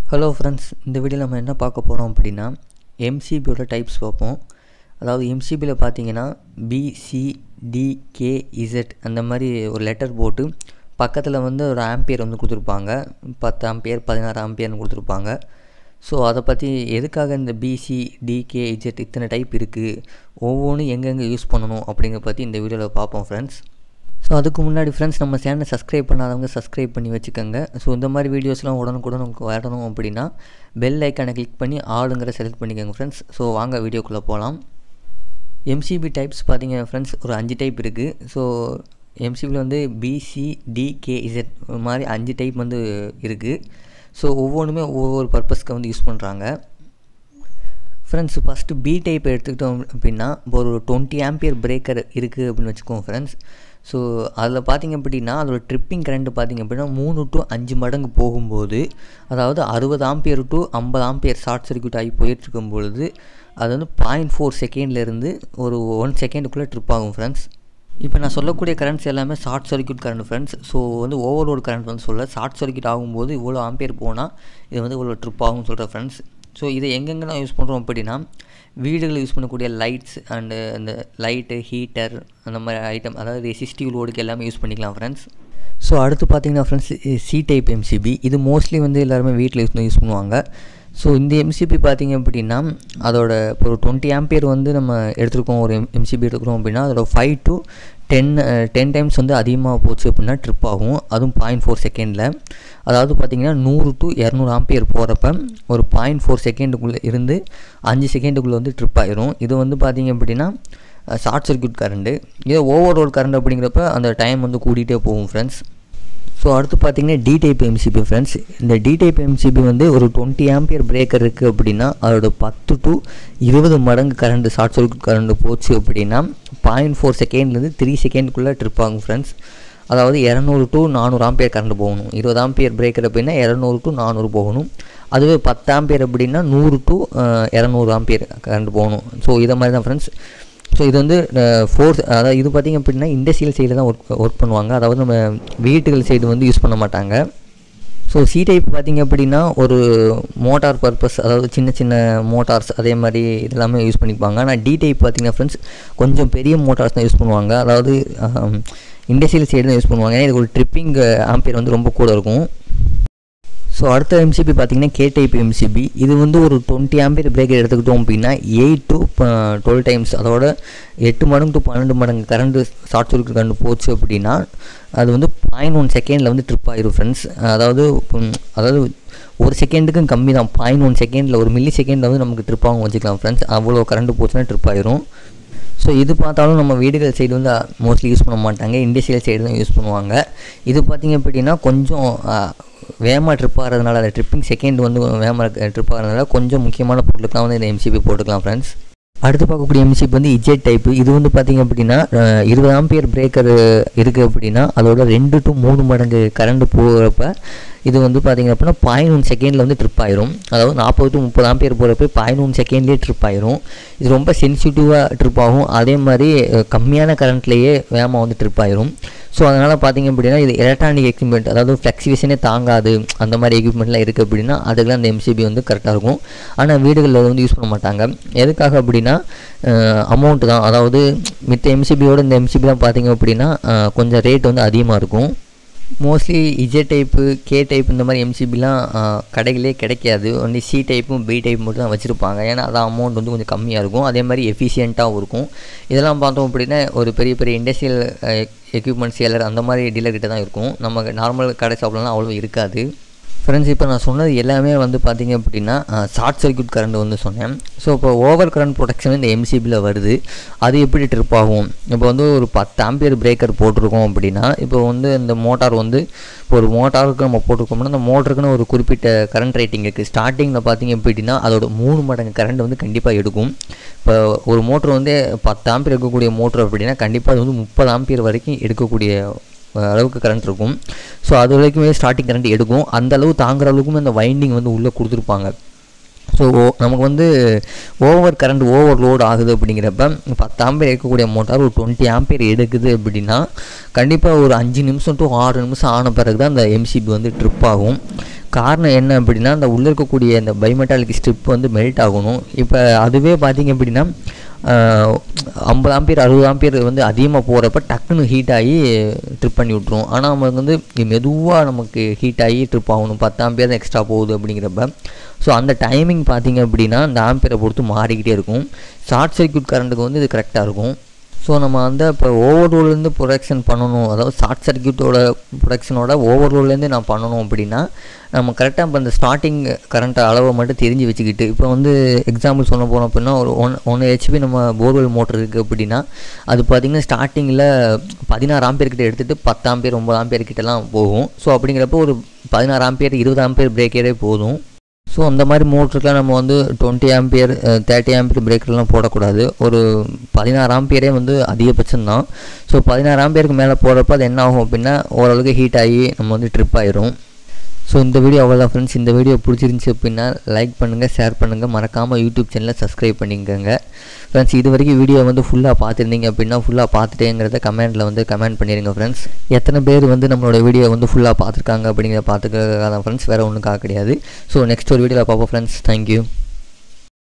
hello friends இந்த வீடியோவில் நம்ம என்ன பார்க்க போகிறோம் அப்படின்னா எம்சிபியோட டைப்ஸ் பார்ப்போம் அதாவது எம்சிபியில் பார்த்தீங்கன்னா B C D K Z அந்த மாதிரி ஒரு லெட்டர் போட்டு பக்கத்தில் வந்து ஒரு ஆம்பியர் வந்து கொடுத்துருப்பாங்க பத்து ஆம்பியர் பதினாறு ஆம்பியர்னு கொடுத்துருப்பாங்க ஸோ அதை பற்றி எதுக்காக இந்த பிசி டிகே இஜெட் இத்தனை டைப் இருக்குது ஒவ்வொன்றும் எங்கெங்கே யூஸ் பண்ணணும் அப்படிங்கிற பற்றி இந்த வீடியோவில் பார்ப்போம் ஃப்ரெண்ட்ஸ் ஸோ அதுக்கு முன்னாடி ஃப்ரெண்ட்ஸ் நம்ம சேனலை சப்ஸ்கிரைப் பண்ணாதவங்க சப்ஸ்கிரைப் பண்ணி வச்சுக்கோங்க ஸோ இந்த மாதிரி வீடியோஸ்லாம் உடனுக்குடன் உங்களுக்கு வரணும் அப்படின்னா பெல் ஐக்கானை கிளிக் பண்ணி ஆளுங்கிற செலக்ட் பண்ணிக்கோங்க ஃப்ரெண்ட்ஸ் ஸோ வாங்க வீடியோக்குள்ளே போகலாம் எம்சிபி டைப்ஸ் பார்த்தீங்க ஃப்ரெண்ட்ஸ் ஒரு அஞ்சு டைப் இருக்குது ஸோ எம்சிபியில் வந்து பிசி டிகேஇசட் மாதிரி அஞ்சு டைப் வந்து இருக்குது ஸோ ஒவ்வொன்றுமே ஒவ்வொரு பர்பஸ்க்கு வந்து யூஸ் பண்ணுறாங்க ஃப்ரெண்ட்ஸ் ஃபஸ்ட்டு பி டைப் எடுத்துக்கிட்டோம் அப்படின்னா இப்போ ஒரு டுவெண்ட்டி ஆம்பியர் பிரேக்கர் இருக்குது அப்படின்னு வச்சுக்கோங்க ஃப்ரெண்ட்ஸ் ஸோ அதில் பார்த்திங்க அப்படின்னா அதோட ட்ரிப்பிங் கரண்ட் பார்த்திங்க அப்படின்னா மூணு டு அஞ்சு மடங்கு போகும்போது அதாவது அறுபது ஆம்பியர் டு ஐம்பது ஆம்பியர் ஷார்ட் சர்க்யூட் ஆகி போயிட்டுருக்கும் பொழுது அது வந்து பாயிண்ட் ஃபோர் செகண்ட்லேருந்து ஒரு ஒன் செகண்டுக்குள்ளே ட்ரிப் ஆகும் ஃப்ரெண்ட்ஸ் இப்போ நான் சொல்லக்கூடிய கரண்ட்ஸ் எல்லாமே short circuit current friends so வந்து ஓவர்லோட் கரண்ட் வந்து சொல்ல ஷார்ட் சர்க்யூட் ஆகும்போது இவ்வளோ ஆம்பியர் போனால் இது வந்து இவ்வளோ ட்ரிப் ஆகும்னு சொல்கிறேன் ஃப்ரெண்ட்ஸ் ஸோ இதை எங்கெங்கெல்லாம் யூஸ் பண்ணுறோம் அப்படின்னா வீடுகளில் யூஸ் பண்ணக்கூடிய லைட்ஸ் அண்டு அந்த லைட்டு ஹீட்டர் அந்த மாதிரி ஐட்டம் அதாவது ரெசிஸ்டிவ் லோடுக்கு எல்லாமே யூஸ் பண்ணிக்கலாம் ஃப்ரெண்ட்ஸ் ஸோ அடுத்து பார்த்தீங்கன்னா ஃப்ரெண்ட்ஸ் சி டைப் எம்சிபி இது மோஸ்ட்லி வந்து எல்லாருமே வீட்டில் யூஸ் யூஸ் பண்ணுவாங்க ஸோ இந்த எம்சிபி பார்த்திங்க அப்படின்னா அதோட இப்போ ஒரு டுவெண்ட்டி ஆம்பியர் வந்து நம்ம எடுத்துருக்கோம் ஒரு எம் எம்சிபி எடுத்துக்கிறோம் அப்படின்னா அதோட five to ten ten times வந்து அதிகமாக போச்சு அப்படின்னா ட்ரிப் ஆகும் அதுவும் பாயிண்ட் ஃபோர் செகண்டில் அதாவது பார்த்திங்கன்னா நூறு டு இரநூறு ஆம்பியர் போகிறப்ப ஒரு பாயிண்ட் ஃபோர் செகண்டுக்குள்ளே இருந்து அஞ்சு செகண்டுக்குள்ளே வந்து ட்ரிப் ஆயிரும் இது வந்து பார்த்திங்க அப்படின்னா ஷார்ட் சர்க்யூட் கரண்ட்டு இதே ஓவர்லோட் கரண்ட் அப்படிங்கிறப்ப அந்த டைம் வந்து கூட்டிகிட்டே போகும் ஃப்ரெண்ட்ஸ் ஸோ அடுத்து பார்த்தீங்கன்னா டி டைப் எம்சிபி ஃப்ரெண்ட்ஸ் இந்த டி டைப் எம்சிபி வந்து ஒரு டுவெண்ட்டி ஆம்பியர் பிரேக்கர் இருக்குது அப்படின்னா அதோட பத்து டு இருபது மடங்கு கரண்ட் ஷார்ட் சர்க்யூட் கரண்ட் போச்சு அப்படின்னா பாயிண்ட் ஃபோர் செகண்ட்லேருந்து த்ரீ செகண்டுக்குள்ளே ட்ரிப் ஆகும் ஃப்ரெண்ட்ஸ் அதாவது இரநூறு டு நானூறு ஆம்பியர் கரண்ட் போகணும் இருபது ஆம்பியர் பிரேக்கர் அப்படின்னா இரநூறு டு நானூறு போகணும் அதுவே பத்து ஆம்பியர் அப்படின்னா நூறு டு இரநூறு ஆம்பியர் கரண்ட் போகணும் ஸோ இதை மாதிரி தான் ஃப்ரெண்ட்ஸ் ஸோ இது வந்து ஃபோர்ஸ் அதாவது இது பார்த்திங்க அப்படின்னா இண்டஸ்ட்ரியல் சைடில் தான் ஒர்க் ஒர்க் பண்ணுவாங்க அதாவது நம்ம வீட்டுகள் சைடு வந்து யூஸ் பண்ண மாட்டாங்க ஸோ சி டைப் பார்த்திங்க அப்படின்னா ஒரு மோட்டார் பர்பஸ் அதாவது சின்ன சின்ன மோட்டார்ஸ் அதே மாதிரி இதெல்லாமே யூஸ் பண்ணிப்பாங்க ஆனால் டி டைப் பார்த்திங்கன்னா ஃப்ரெண்ட்ஸ் கொஞ்சம் பெரிய மோட்டார்ஸ் தான் யூஸ் பண்ணுவாங்க அதாவது இண்டஸ்ட்ரியல் சைடு தான் யூஸ் பண்ணுவாங்க ஏன்னா இது ஒரு ட்ரிப்பிங் ஆம்பியர் வந்து ரொம்ப கூட இருக்கும் ஸோ அடுத்த எம்சிபி பார்த்தீங்கன்னா கே டைப் எம்சிபி இது வந்து ஒரு டுவெண்ட்டி ஆம்பியர் பிரேக்கர் எடுத்துக்கிட்டோம் அப்படின்னா எயிட் டு டுவெல் டைம்ஸ் அதோட எட்டு மடங்கு டு பன்னெண்டு மடங்கு கரண்ட் ஷார்ட் சர்க்யூட் கரண்ட் போச்சு அப்படின்னா அது வந்து பாயிண்ட் ஒன் செகண்டில் வந்து ட்ரிப் ஆயிரும் ஃப்ரெண்ட்ஸ் அதாவது அதாவது ஒரு செகண்டுக்கும் கம்மி தான் பாயிண்ட் ஒன் செகண்டில் ஒரு மில்லி செகண்டில் வந்து நமக்கு ட்ரிப் ஆகும் வச்சுக்கலாம் ஃப்ரெண்ட்ஸ் அவ்வளோ கரண்ட் போச்சுன்னா ட்ரிப் ஆயிரும் ஸோ இது பார்த்தாலும் நம்ம வீடுகள் சைடு வந்து மோஸ்ட்லி யூஸ் பண்ண மாட்டாங்க இண்டஸ்ட்ரியல் சைடு தான் யூஸ் பண்ணுவாங்க இது பார்த்திங்க அப்படின்னா கொஞ்சம் வேகமாக ட்ரிப் ஆகிறதுனால அந்த ட்ரிப்பிங் செகண்ட் வந்து வேகமாக ட்ரிப் ஆகிறதுனால கொஞ்சம் முக்கியமான பொருளுக்கு வந்து இந்த எம்சிபி போட்டுக்கலாம் ஃப்ரெண்ட்ஸ் அடுத்து பார்க்கக்கூடிய எம்சிபி வந்து இஜெட் டைப்பு இது வந்து பார்த்திங்க அப்படின்னா இருபது ஆம்பியர் பிரேக்கர் இருக்குது அப்படின்னா அதோட ரெண்டு டு மூணு மடங்கு கரண்ட் போகிறப்ப இது வந்து பார்த்திங்க அப்படின்னா பாயிண்ட் ஒன் செகண்டில் வந்து ட்ரிப் ஆயிரும் அதாவது நாற்பது டு முப்பது ஆம்பியர் போகிறப்ப பாயிண்ட் ஒன் செகண்ட்லேயே ட்ரிப் ஆயிரும் இது ரொம்ப சென்சிட்டிவாக ட்ரிப் ஆகும் அதே மாதிரி கம்மியான கரண்ட்லேயே வேகமாக வந்து ட்ரிப் ஆயிரும் ஸோ அதனால் பார்த்திங்க அப்படின்னா இது எலக்ட்ரானிக் எக்யூப்மெண்ட் அதாவது ஃப்ளெக்சிவேஷனே தாங்காது அந்த மாதிரி எக்யூப்மெண்ட்லாம் இருக்குது அப்படின்னா அதுக்கெலாம் அந்த எம்சிபி வந்து கரெக்டாக இருக்கும் ஆனால் வீடுகளில் வந்து யூஸ் பண்ண மாட்டாங்க எதுக்காக அப்படின்னா அமௌண்ட்டு தான் அதாவது மித்த எம்சிபியோட இந்த எம்சிபிலாம் பார்த்திங்க அப்படின்னா கொஞ்சம் ரேட் வந்து அதிகமாக இருக்கும் மோஸ்ட்லி இஜே டைப்பு கே டைப் இந்த மாதிரி எம்சிபிலாம் கடைகளே கிடைக்காது ஒன்லி சி டைப்பும் பி டைப் மட்டும் தான் வச்சுருப்பாங்க ஏன்னா அதான் அமௌண்ட் வந்து கொஞ்சம் கம்மியாக இருக்கும் அதே மாதிரி எஃபிஷியண்ட்டாகவும் இருக்கும் இதெல்லாம் பார்த்தோம் அப்படின்னா ஒரு பெரிய பெரிய இண்டஸ்ட்ரியல் எக்யூப்மெண்ட் சேலர் அந்த மாதிரி டீலர் கிட்ட தான் இருக்கும் நம்ம நார்மல் கடை ஷாப்லலாம் அவ்வளோ இருக்காது ஃப்ரெண்ட்ஸ் இப்போ நான் சொன்னது எல்லாமே வந்து பார்த்திங்க அப்படின்னா ஷார்ட் சர்க்யூட் கரண்ட் வந்து சொன்னேன் ஸோ இப்போ ஓவர் கரண்ட் ப்ரொடெக்ஷன் இந்த எம்சிபியில் வருது அது எப்படி ட்ரிப் ஆகும் இப்போ வந்து ஒரு பத்து ஆம்பியர் பிரேக்கர் போட்டிருக்கோம் அப்படின்னா இப்போ வந்து இந்த மோட்டார் வந்து இப்போ ஒரு மோட்டாருக்கு நம்ம போட்டிருக்கோம்னா அந்த மோட்டருக்குன்னு ஒரு குறிப்பிட்ட கரண்ட் ரேட்டிங் இருக்குது ஸ்டார்டிங்கில் பார்த்திங்க அப்படின்னா அதோட மூணு மடங்கு கரண்ட் வந்து கண்டிப்பாக எடுக்கும் இப்போ ஒரு மோட்ரு வந்து பத்து ஆம்பியர் இருக்கக்கூடிய மோட்ரு அப்படின்னா கண்டிப்பாக அது வந்து முப்பது ஆம்பியர் வரைக்கும் எடுக்கக்கூடிய அளவுக்கு கரண்ட் இருக்கும் ஸோ அது வரைக்குமே ஸ்டார்டிங் கரண்ட் எடுக்கும் அந்த அளவு தாங்குற அளவுக்குமே அந்த வைண்டிங் வந்து உள்ளே கொடுத்துருப்பாங்க ஸோ நமக்கு வந்து ஓவர் கரண்ட் ஓவர் லோட் ஆகுது அப்படிங்கிறப்ப பத்து ஆம்பியர் இருக்கக்கூடிய மோட்டார் ஒரு டுவெண்ட்டி ஆம்பியர் எடுக்குது அப்படின்னா கண்டிப்பாக ஒரு அஞ்சு நிமிஷம் டு ஆறு நிமிஷம் ஆன பிறகு தான் அந்த எம்சிபி வந்து ட்ரிப் ஆகும் காரணம் என்ன அப்படின்னா அந்த உள்ளே இருக்கக்கூடிய அந்த பைமெட்டாலிக் ஸ்ட்ரிப் வந்து மெல்ட் ஆகணும் இப்போ அதுவே பார்த்தீங்க அப்படின்னா ஐம்பது ஆம்பியர் அறுபது ஆம்பியர் வந்து அதிகமாக போகிறப்ப டக்குன்னு ஹீட் ஆகி ட்ரிப் பண்ணி விட்ரும் ஆனால் நமக்கு வந்து மெதுவாக நமக்கு ஹீட் ஆகி ட்ரிப் ஆகணும் பத்து ஆம்பியர் தான் எக்ஸ்ட்ரா போகுது அப்படிங்கிறப்ப ஸோ அந்த டைமிங் பார்த்தீங்க அப்படின்னா அந்த ஆம்பியரை பொறுத்து மாறிக்கிட்டே இருக்கும் ஷார்ட் சர்க்யூட் கரண்ட்டுக்கு வந்து இது கரெக்டாக இருக்கும் ஸோ நம்ம வந்து இப்போ ஓவர்லோட்லேருந்து ப்ரொடக்ஷன் பண்ணணும் அதாவது ஷார்ட் சர்க்யூட்டோட ப்ரொடக்ஷனோட ஓவர்லோட்லேருந்து நான் பண்ணணும் அப்படின்னா நம்ம கரெக்டாக இப்போ இந்த ஸ்டார்டிங் கரண்ட் அளவை மட்டும் தெரிஞ்சு வச்சுக்கிட்டு இப்போ வந்து எக்ஸாம்பிள் சொல்ல போனோம் அப்படின்னா ஒரு ஒன் ஒன் ஹெச்பி நம்ம போர்வெல் மோட்டர் இருக்குது அப்படின்னா அது பார்த்திங்கன்னா ஸ்டார்டிங்கில் பதினாறு ஆம்பியர் கிட்ட எடுத்துகிட்டு பத்து ஆம்பியர் ஒம்பது ஆம்பியர் கிட்டலாம் போகும் ஸோ அப்படிங்கிறப்போ ஒரு பதினாறு ஆம்பியர் இருபது ஆம்பியர் பிரேக்கரே போதும் ஸோ அந்த மாதிரி மோட்டருக்குலாம் நம்ம வந்து டுவெண்ட்டி ஆம்பியர் தேர்ட்டி ஆம்பியர் பிரேக்கர்லாம் போடக்கூடாது ஒரு பதினாறு ஆம்பியரே வந்து அதிகபட்சம் தான் ஸோ பதினாறு ஆம்பியருக்கு மேலே போடுறப்ப அது என்ன ஆகும் அப்படின்னா ஓரளவுக்கு ஹீட் ஆகி நம்ம வந்து ட்ரிப் ஆயிரும் ஸோ இந்த வீடியோ அவ்வளோதான் ஃப்ரெண்ட்ஸ் இந்த வீடியோ பிடிச்சிருந்துச்சி அப்படின்னா லைக் பண்ணுங்கள் ஷேர் பண்ணுங்கள் மறக்காமல் யூடியூப் சேனலை சப்ஸ்கிரைப் பண்ணிக்கோங்க ஃப்ரெண்ட்ஸ் இது வரைக்கும் வீடியோ வந்து ஃபுல்லாக பார்த்துருந்தீங்க அப்படின்னா ஃபுல்லாக பார்த்துட்டேங்கிறத கமெண்ட்டில் வந்து கமெண்ட் பண்ணிடுங்க ஃப்ரெண்ட்ஸ் எத்தனை பேர் வந்து நம்மளோட வீடியோ வந்து ஃபுல்லாக பார்த்துருக்காங்க அப்படிங்கிறத பார்த்துக்கிறதா ஃப்ரெண்ட்ஸ் வேறு ஒன்றுக்காக கிடையாது ஸோ நெக்ஸ்ட் ஒரு வீடியோவில் பார்ப்போம் ஃப்ரெண்ட்ஸ் தேங்க்யூ